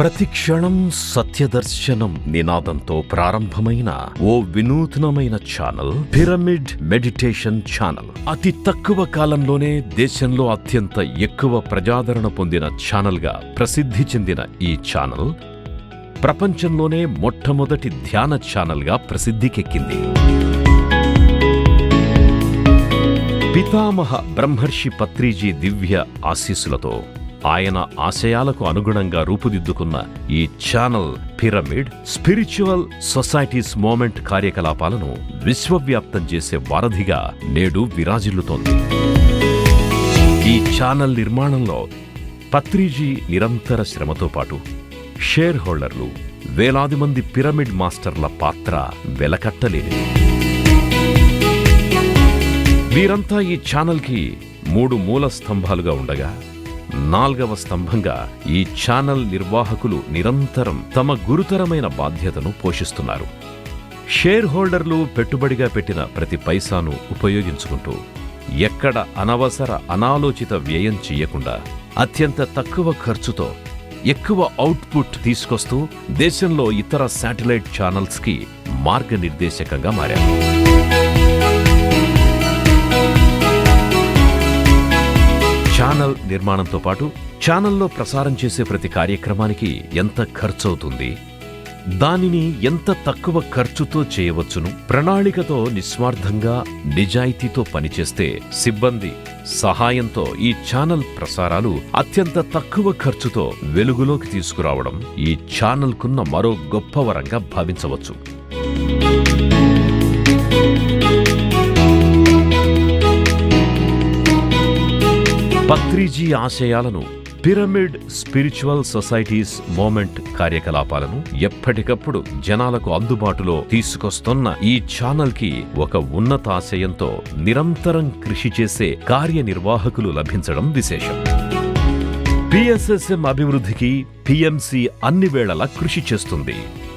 ప్రతి క్షణం సత్యదర్శనం నినాదంతో ప్రారంభమైన ఓ వినూత్నమైన ఛానల్ పిరమిడ్ మెడిటేషన్ ఛానల్ అతి తక్కువ కాలంలోనే దేశంలో అత్యంత ఎక్కువ ప్రజాదరణ పొందిన ఛానల్ గా ప్రసిద్ధి చెందిన ఈ ఛానల్ ప్రపంచంలోనే మొట్టమొదటి ధ్యాన ఛానల్ గా ప్రసిద్ధికెక్కింది పితామహ బ్రహ్మర్షి పత్రిజీ దివ్య ఆశీస్సులతో ఆయన ఆశయాలకు అనుగుణంగా రూపుదిద్దుకున్న ఈ channel pyramid spiritual societies movement కార్యకలాపాలను విశ్వవ్యాప్తం చేసే వారధిగా నేడు విరాజిల్లుతోంది ఈ ఛానల్ నిర్మాణంలో పత్రిజీ నిరంతర శ్రమతో పాటు షేర్ హోల్డర్లు వేలాది మంది పిరమిడ్ మాస్టర్ల పాత్ర వెలకట్టలేనిది వీరంతా ఈ ఛానల్కి మూడు మూల స్తంభాలుగా ఉండగా నాల్గవ స్తంభంగా ఈ ఛానల్ నిర్వాహకులు నిరంతరం తమ గురుతరమైన బాధ్యతను పోషిస్తున్నారు షేర్ హోల్డర్లు పెట్టుబడిగా పెట్టిన ప్రతి పైసాను ఉపయోగించుకుంటూ ఎక్కడ అనవసర అనాలోచిత వ్యయం చెయ్యకుండా అత్యంత తక్కువ ఖర్చుతో ఎక్కువ అవుట్పుట్ తీసుకొస్తూ దేశంలో ఇతర శాటిలైట్ ఛానల్స్కి మార్గనిర్దేశకంగా మారారు ఛానల్ నిర్మాణంతో పాటు ఛానల్లో ప్రసారం చేసే ప్రతి కార్యక్రమానికి ఎంత ఖర్చవుతుంది దానిని ఎంత తక్కువ ఖర్చుతో చేయవచ్చును ప్రణాళికతో నిస్వార్థంగా నిజాయితీతో పనిచేస్తే సిబ్బంది సహాయంతో ఈ ఛానల్ ప్రసారాలు అత్యంత తక్కువ ఖర్చుతో వెలుగులోకి తీసుకురావడం ఈ ఛానల్కున్న మరో గొప్ప వరంగా భావించవచ్చు పత్రిజీ ఆశయాలను పిరమిడ్ స్పిరిచువల్ సొసైటీస్ మూమెంట్ కార్యకలాపాలను ఎప్పటికప్పుడు జనాలకు అందుబాటులో తీసుకొస్తున్న ఈ ఛానల్ కి ఒక ఉన్నతాశయంతో నిరంతరం కృషి చేసే కార్యనిర్వాహకులు లభించడం విశేషం పిఎస్ఎస్ఎం అభివృద్ధికి పిఎంసి అన్ని వేళలా కృషి చేస్తుంది